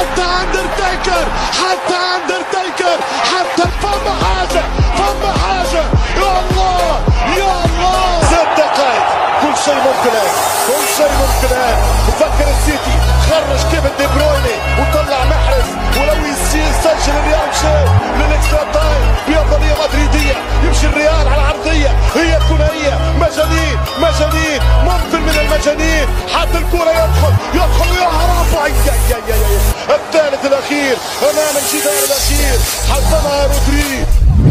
حتى اندرتيكر حتى اندرتيكر حتى فما حاجه فما حاجه يا الله يا الله ست دقائق كل شيء ممكن الان كل شيء ممكن الان بفكر السيتي خرج كيفن دي برويني وطلع محرز ولو يسجل الريال مشى للاكسترا تايم بافضليه مدريديه يمشي الريال على العرضيه هي الثنائيه مجانين مجانين ممكن من المجانين حتى الكره يدخل يدخل ويهرب أي أي أي أي أي. الثالث الاخير امام الجدار الاخير حسمها رودريج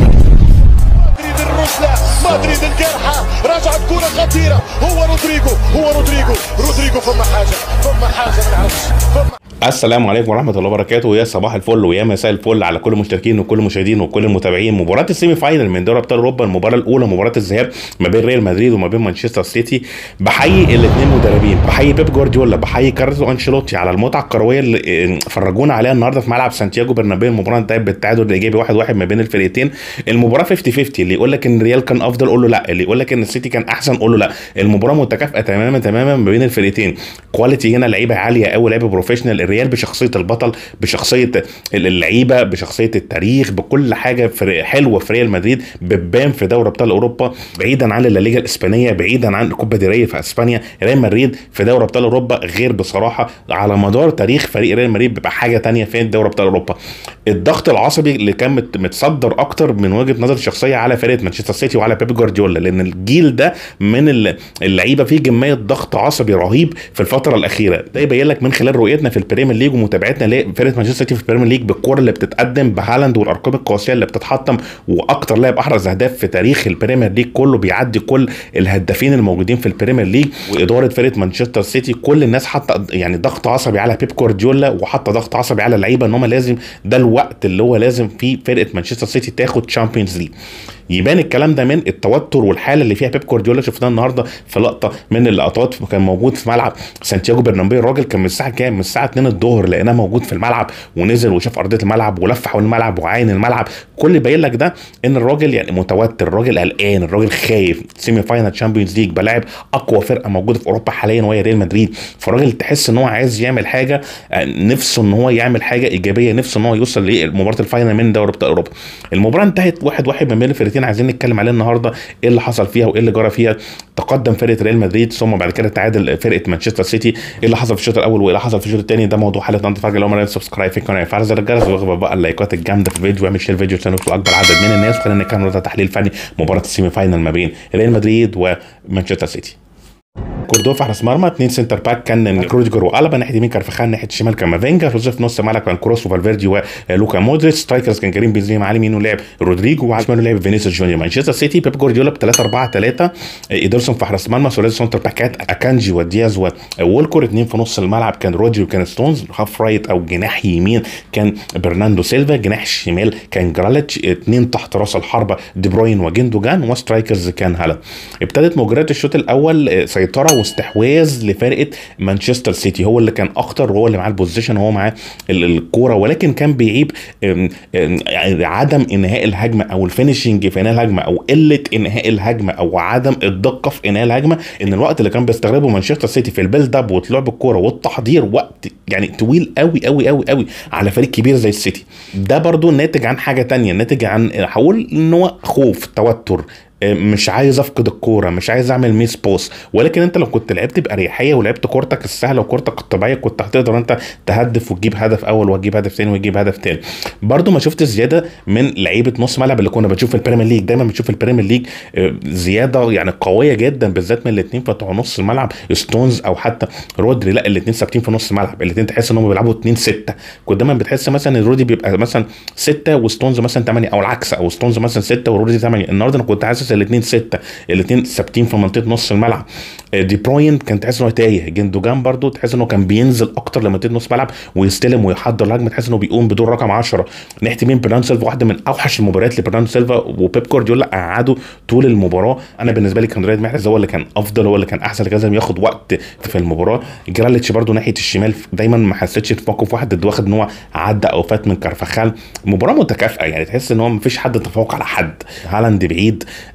مدريد الرسلة مدريد الجرحى رجعت كرة خطيرة هو رودريجو هو رودريجو رودريجو فما حاجة فما حاجة ما نعرفش فما السلام عليكم ورحمه الله وبركاته يا صباح الفل ويا مساء الفل على كل المشتركين وكل المشاهدين وكل المتابعين مباراه السيمي فاينل من دوري ابطال اوروبا المباراه الاولى مباراه الذهاب ما بين ريال مدريد وما بين مانشستر سيتي بحيي الاثنين مدربين بحيي بيب جوارديولا بحيي كارلو انشيلوتي على المتعه الكرويه اللي فرجونا عليها النهارده في ملعب سانتياغو برنابيو المباراه انتهت بالتعادل الايجابي 1-1 واحد ما بين الفرقتين المباراه 50 50 اللي يقول لك ان الريال كان افضل قول له لا اللي يقول لك ان السيتي كان احسن قول له لا المباراه متكافئه تماما تماما ما بين الفرقتين كواليتي هنا لعيبه عاليه قوي لعيبه بروفيشنال الريال بشخصيه البطل بشخصيه اللعيبه بشخصيه التاريخ بكل حاجه في حلوه في ريال مدريد بتبان في دوري ابطال اوروبا بعيدا عن الليجا الاسبانيه بعيدا عن الكوبا دي ري في اسبانيا ريال مدريد في دوري ابطال اوروبا غير بصراحه على مدار تاريخ فريق ريال مدريد بيبقى حاجه تانية في دوري ابطال اوروبا الضغط العصبي اللي كان مت- متصدر اكتر من وجهه نظر الشخصيه على فرقه مانشستر سيتي وعلى بيب جوارديولا لان الجيل ده من ال- اللعيبه فيه كميه ضغط عصبي رهيب في الفتره الاخيره ده يبين لك من خلال رؤيتنا في البريمير ليج ومتابعتنا لفرقه مانشستر سيتي في البريمير ليج بالكره اللي بتتقدم بهالاند والارقام القياسيه اللي بتتحطم واكتر لاعب احرز اهداف في تاريخ البريمير ليج كله بيعدي كل الهدافين الموجودين في البريمير ليج واداره فرقه مانشستر سيتي كل الناس حاطه يعني ضغط عصبي على بيب جوارديولا وحاطه ضغط عصبي على اللعيبه ان هم لازم ده الوقت اللي هو لازم فيه فرقه مانشستر سيتي تاخد تشامبيونز ليج يبان الكلام ده من التوتر والحاله اللي فيها بيب جوارديولا شفناها النهارده في لقطه من اللقطات كان موجود في ملعب سانتياغو برنابيو الراجل كان من الساعه كام؟ من الساعه 2 الظهر لقيناه موجود في الملعب ونزل وشاف ارضيه الملعب ولف حول الملعب وعاين الملعب كل اللي باين لك ده ان الراجل يعني متوتر الراجل قلقان الراجل خايف سيمي فاينال تشامبيونز ليج بلاعب اقوى فرقه موجوده في اوروبا حاليا وهي ريال مدريد فالراجل تحس ان هو عايز يعمل حاجه آه، نفسه ان هو يعمل حاجه ايجابيه نفسه ان هو يوصل لمباراه الفاينل من دوري ابطال اوروبا المباراه انتهت واحد واحد ما بين الفرقتين عايزين نتكلم عليه النهارده ايه اللي حصل فيها وايه اللي جرى فيها تقدم فرقه ريال مدريد ثم بعد كده تعادل فرقه مانشستر سيتي ايه اللي حصل في الشوط الاول وايه اللي حصل في الشوط الثاني ده موضوع حلقه النهارده فاجئ لو ما سبسكرايب في القناه فعل زر الجرس واخبر بقى اللايكات الجامده في الفيديو واعمل شير الفيديو عشان يوصل اكبر عدد من الناس وخلينا نتكلم النهارده تحليل فني مباراه السيمي فاينال ما بين ريال مدريد ومانشستر سيتي كوردوفا حارس مرمى اثنين سنتر باك كان كروديجر وقلبه ناحيه يمين كارفخان ناحيه الشمال كان مافينجا روزيف نص ملعب كان كروس وفالفيردي ولوكا مودريتش سترايكرز كان كريم بنزيما على يمينه لعب رودريجو وعلى شماله لعب فينيسيوس جونيور مانشستر سيتي بيب جوارديولا ب 3 4 3 ايدرسون في حراس مرمى ثلاثي سنتر باكات اكانجي ودياز وولكور اثنين في نص الملعب كان رودري وكان ستونز هاف رايت او جناح يمين كان برناندو سيلفا جناح الشمال كان جراليتش اثنين تحت راس الحربه دي بروين وجندوجان وسترايكرز كان هالاند ابتدت مجريات الشوط الاول آه، سيطره واستحواذ لفرقه مانشستر سيتي هو اللي كان اخطر وهو اللي معاه البوزيشن وهو معاه ال- الكوره ولكن كان بيعيب آم، آم، عدم انهاء الهجمه او الفينشنج في انهاء الهجمه او قله انهاء الهجمه او عدم الدقه في انهاء الهجمه ان الوقت اللي كان بيستغربه مانشستر سيتي في البيلد اب وطلوع بالكوره والتحضير وقت يعني طويل قوي قوي قوي قوي على فريق كبير زي السيتي ده برضو ناتج عن حاجه تانية ناتج عن هقول ان هو خوف توتر مش عايز افقد الكوره مش عايز اعمل ميس بوس ولكن انت لو كنت لعبت باريحيه ولعبت كورتك السهله وكورتك الطبيعيه كنت هتقدر انت تهدف وتجيب هدف اول وتجيب هدف ثاني وتجيب هدف ثاني برضو ما شفت زياده من لعيبه نص ملعب اللي كنا بنشوف في البريمير ليج دايما بنشوف في البريمير ليج آه، زياده يعني قويه جدا بالذات من الاثنين بتوع نص الملعب ستونز او حتى رودري لا الاثنين ثابتين في نص الملعب الاثنين تحس ان هم بيلعبوا 2 6 كنت دايما بتحس مثلا ان رودي بيبقى مثلا 6 وستونز مثلا 8 او العكس او ستونز مثلا 6 ورودي 8 النهارده انا كنت حاسس الاثنين 6 الاثنين ثابتين في منطقه نص الملعب آه، دي بروين كان تحس ان هو تايه جندوجان برضو تحس انه كان بينزل اكتر لمنطقه نص ملعب ويستلم ويحضر الهجمه تحس انه بيقوم بدور رقم 10 ناحيه يمين برناردو سيلفا واحده من اوحش المباريات لبرناردو سيلفا وبيب جوارديولا قعده طول المباراه انا بالنسبه لي كان رياض محرز هو اللي كان افضل هو اللي كان احسن اللي كان لازم ياخد وقت في المباراه جراليتش برضو ناحيه الشمال دايما ما حسيتش في موقف واحد ضد واخد ان هو عدى او فات من كارفخال مباراه متكافئه يعني تحس ان هو ما فيش حد تفوق على حد هالاند بعيد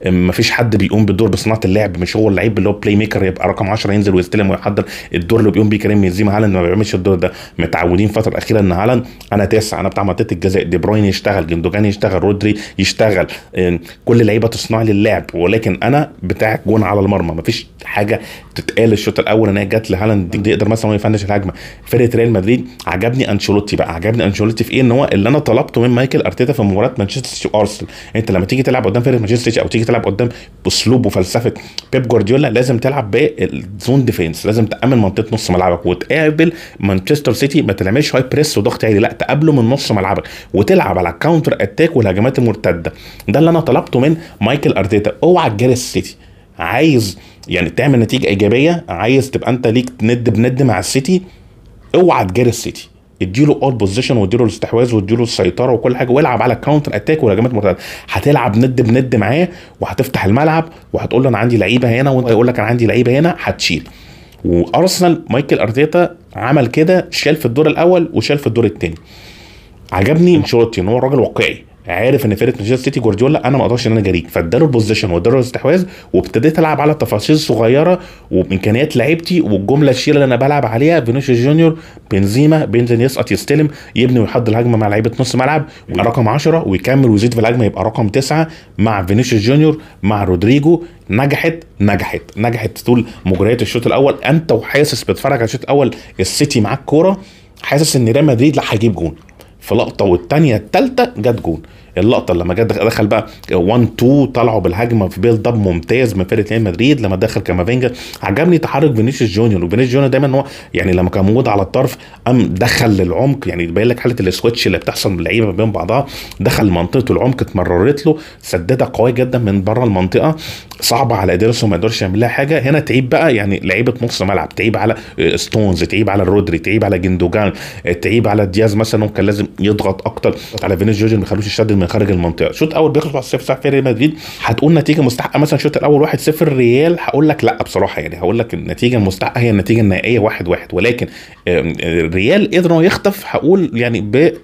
مفيش حد بيقوم بالدور بصناعه اللعب مش هو اللعيب اللي هو بلاي ميكر يبقى رقم 10 ينزل ويستلم ويحضر الدور اللي بيقوم بيه كريم بنزيما هالاند ما بيعملش الدور ده متعودين الفتره الاخيره ان هالاند انا تسعه انا بتاع منطقه الجزاء دي بروين يشتغل جندوجان يشتغل رودري يشتغل آه، كل اللعيبه تصنع لي اللعب ولكن انا بتاع جون على المرمى مفيش حاجه تتقال الشوط الاول ان هي جت لهالاند دي يقدر مثلا هو يفنش الهجمه فرقه ريال مدريد عجبني انشيلوتي بقى عجبني انشيلوتي في ايه ان هو اللي انا طلبته من مايكل ارتيتا في مباراه مانشستر سيتي وارسنال انت لما تيجي تلعب قدام فرقه مانشستر سيتي او تيجي تلعب قدام باسلوب وفلسفه بيب جوارديولا لازم تلعب بالزون ديفينس لازم تامن منطقه نص ملعبك وتقابل مانشستر سيتي ما تعملش هاي بريس وضغط عالي لا تقابله من نص ملعبك وتلعب على الكاونتر اتاك والهجمات المرتده ده اللي انا طلبته من مايكل ارتيتا اوعى تجاري السيتي عايز يعني تعمل نتيجه ايجابيه عايز تبقى انت ليك ند بند مع السيتي اوعى تجاري السيتي اديله اول بوزيشن واديله الاستحواذ واديله السيطره وكل حاجه والعب على الكاونتر اتاك والهجمات المرتده هتلعب ند بند معاه وهتفتح الملعب وهتقول له انا عندي لعيبه هنا وانت يقول لك انا عندي لعيبه هنا هتشيل وارسنال مايكل ارتيتا عمل كده شال في الدور الاول وشال في الدور الثاني عجبني انشيلوتي ان هو راجل واقعي عارف ان فرقه مانشستر سيتي جوارديولا انا ما اقدرش ان انا اجاريك فاداله البوزيشن واداله الاستحواذ وابتديت العب على تفاصيل صغيره وبامكانيات لعيبتي والجمله الشيله اللي انا بلعب عليها فينيسيوس جونيور بنزيما بينزل يسقط يستلم يبني ويحضر الهجمه مع لعيبه نص ملعب يبقى رقم 10 ويكمل ويزيد في الهجمه يبقى رقم 9 مع فينيسيوس جونيور مع رودريجو نجحت نجحت نجحت طول مجريات الشوط الاول انت وحاسس بتتفرج على الشوط الاول السيتي معاك كوره حاسس ان ريال مدريد لا هيجيب جون في لقطه والثانيه الثالثه جت جون اللقطه لما جت دخل بقى 1 2 طلعوا بالهجمه في بيلد اب ممتاز من فرقه ريال مدريد لما دخل كامافينجا عجبني تحرك فينيسيوس جونيور وفينيسيوس جونيور دايما هو يعني لما كان موجود على الطرف قام دخل للعمق يعني يبين لك حاله السويتش اللي بتحصل من اللعيبه بين بعضها دخل منطقه العمق اتمررت له سددها قويه جدا من بره المنطقه صعبه على ادرسون ما يقدرش يعمل لها حاجه هنا تعيب بقى يعني لعيبه نص ملعب تعيب على ستونز تعيب على رودري تعيب على جندوجان تعيب على دياز مثلا هو كان لازم يضغط اكتر على فينيسيوس جونيور ما يخلوش يشدد من خارج المنطقه الشوط الاول بيخلص 1 0 في ريال مدريد هتقول نتيجه مستحقه مثلا الشوط الاول 1 0 ريال هقول لك لا بصراحه يعني هقول لك النتيجه المستحقه هي النتيجه النهائيه 1 1 ولكن الريال قدر انه يخطف هقول يعني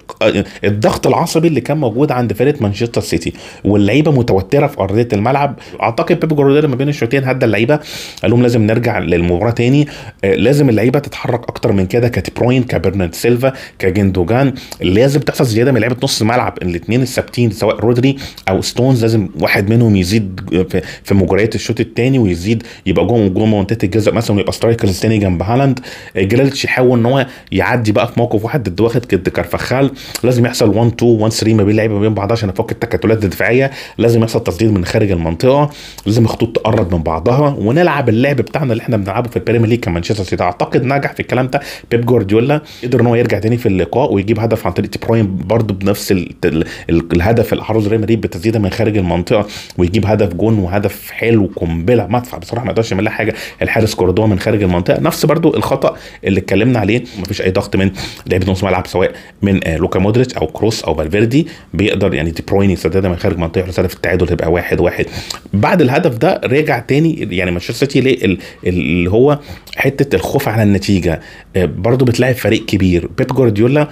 بالضغط العصبي اللي كان موجود عند فرقه مانشستر سيتي واللعيبه متوتره في ارضيه الملعب اعتقد بيب جوارديولا ما بين الشوطين هدى اللعيبه قال لهم لازم نرجع للمباراه تاني لازم اللعيبه تتحرك اكتر من كده كتبروين كبرنارد سيلفا كجندوجان لازم تحصل زياده من لعيبه نص ملعب الاثنين الثابتين سواء رودري او ستونز لازم واحد منهم يزيد في, في مجريات الشوط الثاني ويزيد يبقى جوه جوه منطقه الجزاء مثلا ويبقى سترايكر الثاني جنب هالاند جريليتش يحاول ان هو يعدي بقى في موقف واحد ضد واخد كد كارفخال لازم يحصل 1 2 1 3 ما بين اللعيبه ما بين بعضها عشان افك التكتلات الدفاعيه لازم يحصل تصدير من خارج المنطقه لازم الخطوط تقرب من بعضها ونلعب اللعب بتاعنا اللي احنا بنلعبه في البريمير ليج كمانشستر سيتي اعتقد نجح في الكلام ده بيب جوارديولا قدر ان هو يرجع تاني في اللقاء ويجيب هدف عن طريق تي بروين برضه بنفس ال ال ال الهدف اللي حرز ريال مدريد بتسديده من خارج المنطقه ويجيب هدف جون وهدف حلو قنبله مدفع بصراحه ما يقدرش يعمل لها حاجه الحارس كوردوا من خارج المنطقه نفس برضو الخطا اللي اتكلمنا عليه مفيش اي ضغط من لعيبه نص ملعب سواء من آه لوكا مودريتش او كروس او فالفيردي بيقدر يعني دي بروين يسددها من خارج منطقه رساله في التعادل تبقى واحد واحد بعد الهدف ده رجع تاني يعني مانشستر سيتي ليه اللي هو حته الخوف على النتيجه آه برضو بتلاعب فريق كبير بيب جوارديولا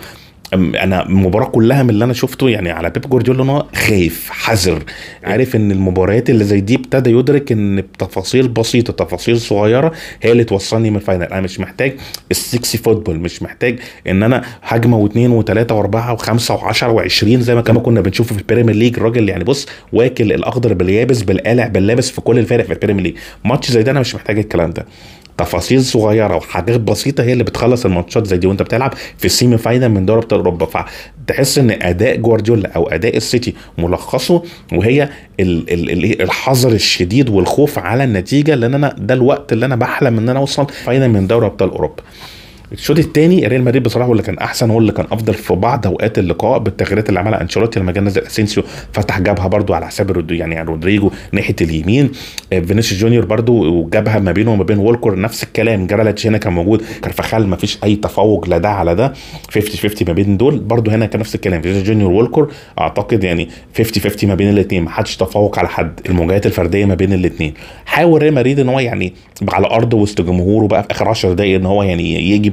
انا المباراه كلها من اللي انا شفته يعني على بيب جوارديولا ان هو خايف حذر عارف ان المباريات اللي زي دي ابتدى يدرك ان بتفاصيل بسيطه تفاصيل صغيره هي اللي توصلني من الفاينل انا مش محتاج السكسي فوتبول مش محتاج ان انا هجمه واثنين وثلاثه واربعه وخمسه وعشرة وعشرين زي ما كنا بنشوفه في البريمير ليج الراجل يعني بص واكل الاخضر باليابس بالقالع باللابس في كل الفرق في البريمير ليج ماتش زي ده انا مش محتاج الكلام ده تفاصيل صغيره وحاجات بسيطه هي اللي بتخلص الماتشات زي دي وانت بتلعب في السيمي فاينل من دوري ابطال اوروبا فتحس ان اداء جوارديولا او اداء السيتي ملخصه وهي ال ال الحذر الشديد والخوف على النتيجه لان انا ده الوقت اللي انا بحلم ان انا اوصل فاينل من دوري ابطال اوروبا الشوط الثاني ريال مدريد بصراحه هو اللي كان احسن هو اللي كان افضل في بعض اوقات اللقاء بالتغييرات اللي عملها انشيلوتي لما جه نزل اسينسيو فتح جابها برده على حساب رودريجو يعني رودريجو ناحيه اليمين فينيسيوس جونيور برده وجابها ما بينه وما بين وولكر نفس الكلام جرالاتش هنا كان موجود كارفخال ما فيش اي تفوق لا ده على ده 50 50 ما بين دول برده هنا كان نفس الكلام فينيسيوس جونيور وولكر اعتقد يعني 50 50 ما بين الاثنين ما حدش تفوق على حد المواجهات الفرديه ما بين الاثنين حاول ريال مدريد ان هو يعني على ارضه وسط جمهوره بقى في اخر 10 دقائق ان هو يعني يجي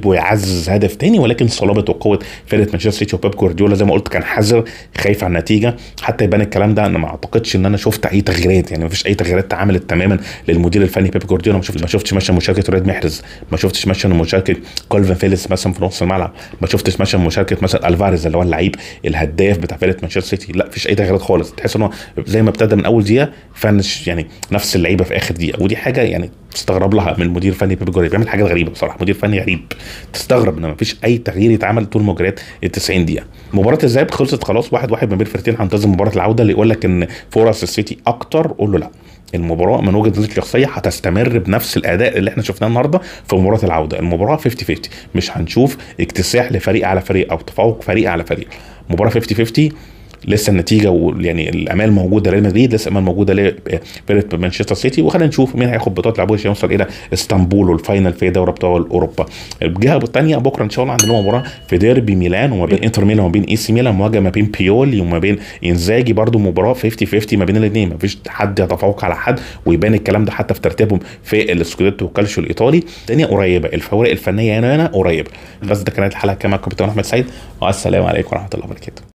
ويعزز هدف تاني ولكن صلابه وقوه فرقه مانشستر سيتي وبيب جوارديولا زي ما قلت كان حذر خايف على النتيجه حتى يبان الكلام ده انا ما اعتقدش ان انا شفت اي تغييرات يعني ما فيش اي تغييرات اتعملت تماما للمدير الفني بيب جوارديولا ما شفت ما شفتش مثلا مشاركه رياض محرز ما شفتش مثلا مشاركه كولفن فيليس مثلا في نص الملعب ما شفتش مثلا مشاركه مثلا الفاريز اللي هو اللعيب الهداف بتاع فرقه مانشستر سيتي لا مفيش اي تغييرات خالص تحس ان هو زي ما ابتدى من اول دقيقه فنش يعني نفس اللعيبه في اخر دقيقه ودي حاجه يعني تستغرب لها من المدير الفني بيب جوارديولا بيعمل حاجات غريبه بصراحه مدير فني غريب تستغرب ان مفيش اي تغيير يتعمل طول مجريات ال 90 دقيقه مباراه الذهاب خلصت خلاص واحد واحد ما بين فرقتين هنتظم مباراه العوده اللي يقول لك ان فرص السيتي اكتر قول له لا المباراه من وجهه نظري الشخصيه هتستمر بنفس الاداء اللي احنا شفناه النهارده في مباراه العوده المباراه 50 50 مش هنشوف اكتساح لفريق على فريق او تفوق فريق على فريق مباراه 50 50 لسه النتيجه ويعني الامال موجوده لريال مدريد لسه امال موجوده لفرقه مانشستر سيتي وخلينا نشوف مين هياخد بطوله العبور عشان يوصل الى اسطنبول والفاينل في دوري ابطال اوروبا الجهه الثانيه بكره ان شاء الله عندنا مباراه في ديربي ميلان وما بين انتر ميلان وما بين اي سي ميلان مواجهه ما بين بيولي وما بين انزاجي برده مباراه 50 50 ما بين الاثنين ما فيش حد يتفوق على حد ويبان الكلام ده حتى في ترتيبهم في السكوديتو والكالشيو الايطالي الدنيا قريبه الفوارق الفنيه هنا هنا قريبه بس ده كانت الحلقه كما كابتن احمد سعيد والسلام عليكم ورحمه الله وبركاته